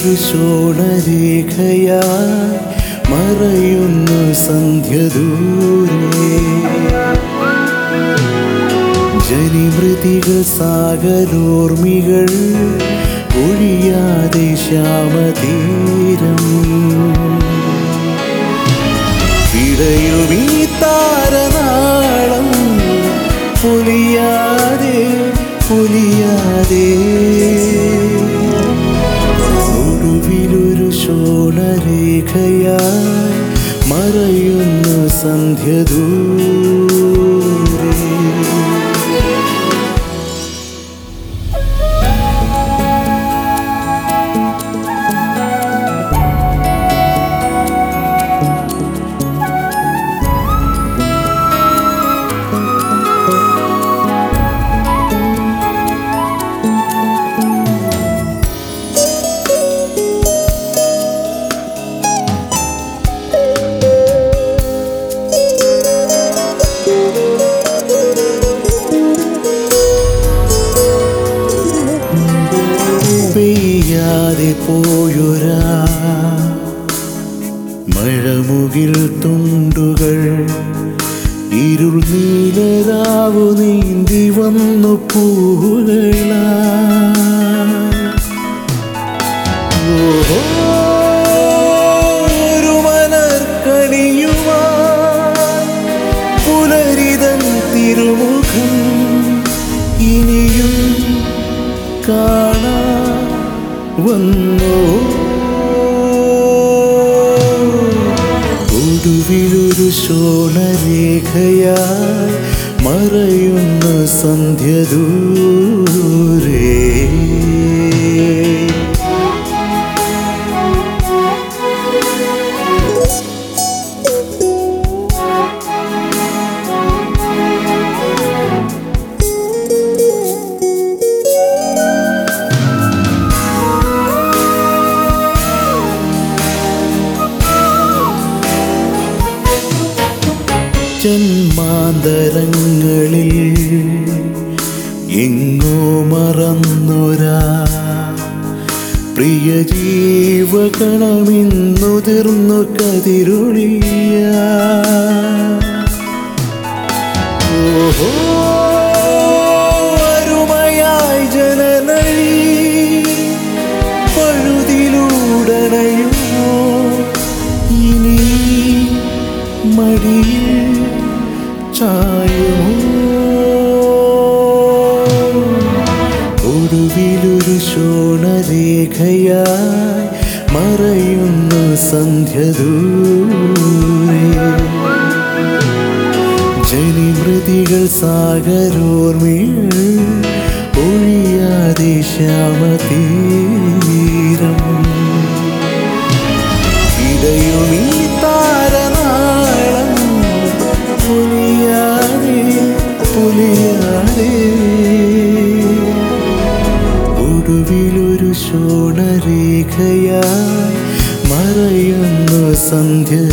ഒടുവിലൊരു ശോണരേഖയായി മറയുന്നു സന്ധ്യ ദൂരെ ജനിമൃതികൾ സാഗരോർമികൾ ഒഴിയാതെ ശ്യാമതീരം ഇടയുമീ താരനാളം പൊലിയാതെ പൊലിയാതെ ഒടുവിലൊരു ശോണരേഖയായി മറയുന്നു സന്ധ്യ ദൂരെ പെയ്യാതെ പോയൊരാ മഴമുകിൽ തുണ്ടുകൾ ഇരുൾ നീലരാവു നീന്തി വന്നു പൂവുകളാ ഓഹോ, ഒരു മലർക്കണിയുമാ പുലരിതൻ തിരുമുഖം ഇനിയും കാണാ വന്നോ ഒടുവിലൊരു ശോണരേഖയായി മറയുന്ന സന്ധ്യ ദൂരെ ജന്മാന്തരങ്ങളിൽ എങ്ങോ മറന്നൊരാ പ്രിയ ജീവകണമെന്നുതിർന്നു കതിരൊളിയ ഓഹോ അരുമയായി ജനനഴി പഴുതിലൂടണയുമോ ഇനി മടിയിൽ ചായുമോ ഒടുവിലൊരു ശോണരേഖയായി മറയുന്നു സന്ധ്യ ദൂരെ ജനിമൃതികൾ സാഗരോർമികൾ ഒഴിയാതെ ശ്യാമതീരം ഇടയുമീ താരനാളം പുലിയാതെ പുലിയാതെ ഒടുവിലൊരു ശോണരേഖയായി മറയുന്നു സന്ധ്യ